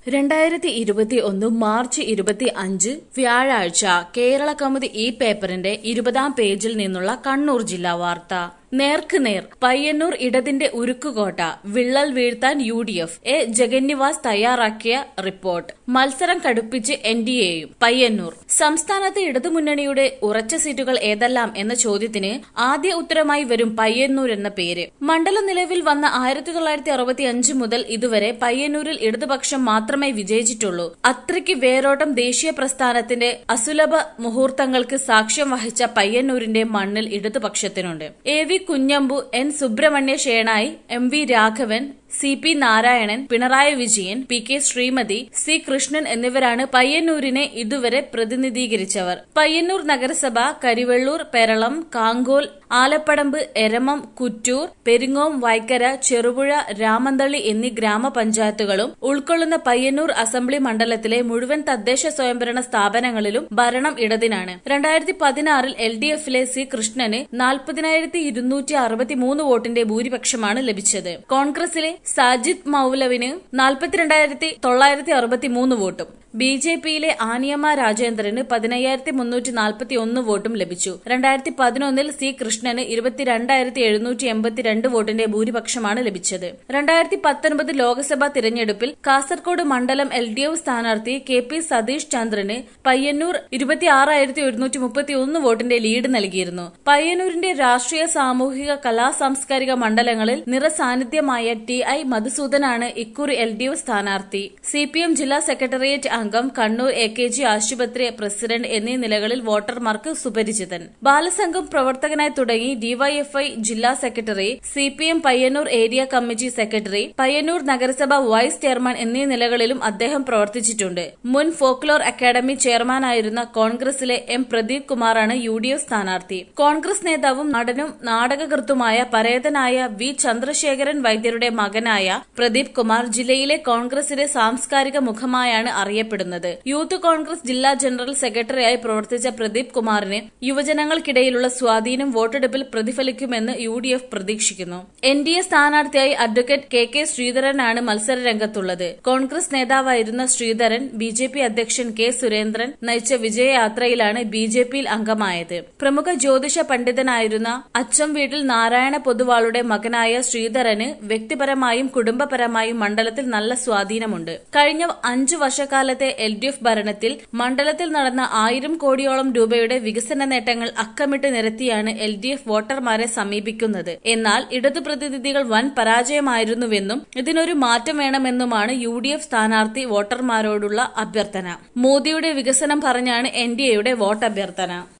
രണ്ടായിരത്തി ഇരുപത്തി ഒന്ന് മാർച്ച് ഇരുപത്തി അഞ്ച് വ്യാഴാഴ്ച കേരള കൗമുദി ഈ പേപ്പറിന്റെ ഇരുപതാം പേജിൽ നിന്നുള്ള കണ്ണൂർ ജില്ലാ വാർത്ത നേർക്ക് നേർ പയ്യന്നൂർ ഇടതിന്റെ ഉരുക്കുകോട്ട വിള്ളൽ വീഴ്ത്താൻ U D F A Jagannivas തയ്യാറാക്കിയ റിപ്പോർട്ട് മത്സരം കടുപ്പിച്ച് എൻ ഡി എയും പയ്യന്നൂർ സംസ്ഥാനത്തെ ഇടതുമുന്നണിയുടെ ഉറച്ച സീറ്റുകൾ ഏതെല്ലാം എന്ന ചോദ്യത്തിന് ആദ്യ ഉത്തരമായി വരും പയ്യന്നൂർ എന്ന പേര് മണ്ഡലം നിലവിൽ വന്ന ആയിരത്തി തൊള്ളായിരത്തി അറുപത്തി അഞ്ച് മുതൽ ഇതുവരെ പയ്യന്നൂരിൽ ഇടതുപക്ഷം മാത്രമേ വിജയിച്ചിട്ടുള്ളൂ അത്രയ്ക്ക് വേരോട്ടം ദേശീയ പ്രസ്ഥാനത്തിന്റെ അസുലഭ മുഹൂർത്തങ്ങൾക്ക് സാക്ഷ്യം വഹിച്ച പയ്യന്നൂരിന്റെ മണ്ണിൽ ഇടതുപക്ഷത്തിനുണ്ട് A V Kunhambu N Subrahmanya Shenoy M V Raghavan C P Narayanan Pinarayi Vijayan P K Sreemathi C Krishnan എന്നിവരാണ് പയ്യന്നൂരിനെ ഇതുവരെ പ്രതിനിധീകരിച്ചവർ പയ്യന്നൂർ നഗരസഭ കരിവെള്ളൂർ പെരളം കാങ്കോൽ ആലപ്പടമ്പ് എരമം കുറ്റൂർ പെരിങ്ങോം വൈക്കര ചെറുപുഴ രാമന്തളി എന്നീ ഗ്രാമപഞ്ചായത്തുകളും ഉൾക്കൊള്ളുന്ന പയ്യന്നൂർ അസംബ്ലി മണ്ഡലത്തിലെ മുഴുവൻ തദ്ദേശ സ്വയംഭരണ സ്ഥാപനങ്ങളിലും ഭരണം ഇടതിനാണ് രണ്ടായിരത്തി പതിനാറിൽ എൽ ഡി എഫിലെ സി കൃഷ്ണന് നാൽപ്പതിനായിരത്തി ഇരുന്നൂറ്റി അറുപത്തിമൂന്ന് വോട്ടിന്റെ ഭൂരിപക്ഷമാണ് ലഭിച്ചത് കോൺഗ്രസിലെ സാജിദ് മൌലവിന് നാൽപ്പത്തിരണ്ടായിരത്തി തൊള്ളായിരത്തി അറുപത്തിമൂന്ന് വോട്ടും ബി ജെ പിയിലെ ആനിയമ്മ രാജേന്ദ്രന് പതിനയ്യായിരത്തി മുന്നൂറ്റി നാൽപ്പത്തി ഒന്ന് വോട്ടും ലഭിച്ചു രണ്ടായിരത്തി പതിനൊന്നിൽ സി കൃഷ്ണന് ഇരുപത്തിരണ്ടായിരത്തി എഴുന്നൂറ്റി എൺപത്തിരണ്ട് വോട്ടിന്റെ ഭൂരിപക്ഷമാണ് ലഭിച്ചത് രണ്ടായിരത്തി പത്തൊൻപത് ലോക്സഭാ തിരഞ്ഞെടുപ്പിൽ കാസർകോട് മണ്ഡലം എൽ ഡി എഫ് സ്ഥാനാർത്ഥി കെ പി സതീഷ് ചന്ദ്രന് പയ്യന്നൂർ ഇരുപത്തിയാറായിരത്തി ഒരുന്നൂറ്റി മുപ്പത്തി ഒന്ന് വോട്ടിന്റെ ലീഡ് നൽകിയിരുന്നു പയ്യന്നൂരിന്റെ രാഷ്ട്രീയ സാമൂഹിക കലാ സാംസ്കാരിക മണ്ഡലങ്ങളിൽ നിറസാന്നിധ്യമായ ടി ഐ മധുസൂദനാണ് ഇക്കുറി എൽ ഡി എഫ് സ്ഥാനാർത്ഥി സി പി എം ജില്ലാ സെക്രട്ടേറിയറ്റ് അംഗം കണ്ണൂർ എ കെ ജി ആശുപത്രി പ്രസിഡന്റ് എന്നീ നിലകളിൽ വോട്ടർമാർക്ക് സുപരിചിതൻ ബാലസംഘം പ്രവർത്തകനായി തുടങ്ങി ഡിവൈഎഫ്ഐ ജില്ലാ secretary C P M Payyanur area committee secretary Payyanur നഗരസഭ വൈസ് ചെയർമാൻ എന്നീ നിലകളിലും അദ്ദേഹം പ്രവർത്തിച്ചിട്ടുണ്ട് മുൻ ഫോക്ലോർ അക്കാദമി ചെയർമാനായിരുന്ന കോൺഗ്രസിലെ എം പ്രദീപ് കുമാറാണ് യു ഡി എഫ് സ്ഥാനാർത്ഥി കോൺഗ്രസ് നേതാവും നടനും നാടകകൃത്തുമായ പരേതനായ വി ചന്ദ്രശേഖരൻ വൈദ്യരുടെ മകനായ പ്രദീപ് കുമാർ ജില്ലയിലെ കോൺഗ്രസിന്റെ സാംസ്കാരിക മുഖമായാണ് അറിയപ്പെടുന്നത് യൂത്ത് കോൺഗ്രസ് ജില്ലാ ജനറൽ സെക്രട്ടറിയായി പ്രവർത്തിച്ച പ്രദീപ് കുമാറിന് യുവജനങ്ങൾക്കിടയിലുള്ള സ്വാധീനം വോട്ടെടുപ്പിൽ പ്രതിഫലിക്കുമെന്ന് യു ഡി എഫ് പ്രതീക്ഷിക്കുന്നു എൻ ഡി എ സ്ഥാനാർത്ഥിയായി അഡ്വക്കേറ്റ് കെ കെ ശ്രീധരനാണ് മത്സര രംഗത്തുള്ളത് കോൺഗ്രസ് നേതാവായിരുന്ന ശ്രീധരൻ ബി ജെ പി അധ്യക്ഷൻ കെ സുരേന്ദ്രൻ നയിച്ച വിജയയാത്രയിലാണ് ബി ജെ പിയിൽ അംഗമായത് പ്രമുഖ ജ്യോതിഷ പണ്ഡിതനായിരുന്ന അച്ചം വീട്ടിൽ നാരായണ പൊതുവാളുടെ മകനായ ശ്രീധരന് വ്യക്തിപരമായും കുടുംബപരമായും മണ്ഡലത്തിൽ നല്ല സ്വാധീനമുണ്ട് കഴിഞ്ഞ അഞ്ചു വർഷക്കാലത്തെ എൽ ഡി എഫ് ഭരണത്തിൽ മണ്ഡലത്തിൽ നടന്ന ആയിരം കോടിയോളം രൂപയുടെ വികസന നേട്ടങ്ങൾ അക്കമിട്ട് നിരത്തിയാണ് എൽ ഡി എഫ് വോട്ടർമാരെ സമീപിക്കുന്നത് എന്നാൽ ഇടതു പ്രതിനിധികൾ വൻ പരാജയമായിരുന്നുവെന്നും ഇതിനൊരു മാറ്റം വേണമെന്നുമാണ് യു ഡി എഫ് സ്ഥാനാർത്ഥി വോട്ടർമാരോടുള്ള അഭ്യർത്ഥന മോദിയുടെ വികസനം പറഞ്ഞാണ് എൻ ഡി എയുടെ വോട്ട് അഭ്യർത്ഥന